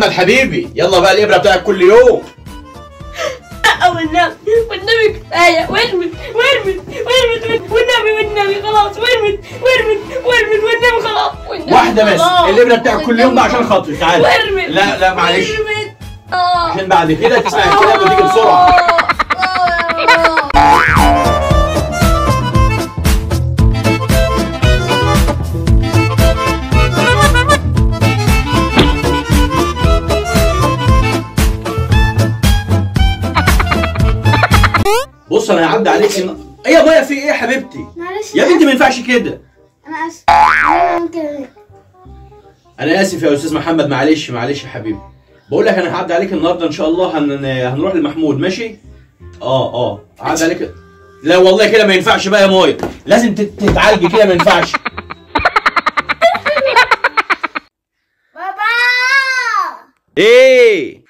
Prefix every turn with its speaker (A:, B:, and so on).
A: محمد حبيبي يلا بقى الابره بتاعك كل يوم
B: والنبي والنبي كفايه وارمت وارمت وارمت والنبي والنبي خلاص وارمت وارمت وارمت والنبي خلاص والنبي
A: واحده بس
B: خلاص.
A: الابره بتاعك كل يوم بقى عشان
B: والنبي
A: خاطري تعالى
B: وارمت
A: لا لا معلش
B: وارمت اه
A: عشان بعد كده تسمع الكلام وتيجي بسرعه بص انا هعدي عليك إن... ايه يا بايا في ايه يا حبيبتي
C: معلش
A: يا بنتي ما ينفعش كده
C: انا اسف انا ممكن
A: انا اسف يا استاذ محمد معلش معلش يا حبيبي بقول لك انا هعدي عليك النهارده ان شاء الله هن... هنروح لمحمود ماشي اه اه هعدي عليك لا والله كده ما ينفعش بقى يا موي لازم تت- تتعالجي كده ما ينفعش
C: بابا
A: ايه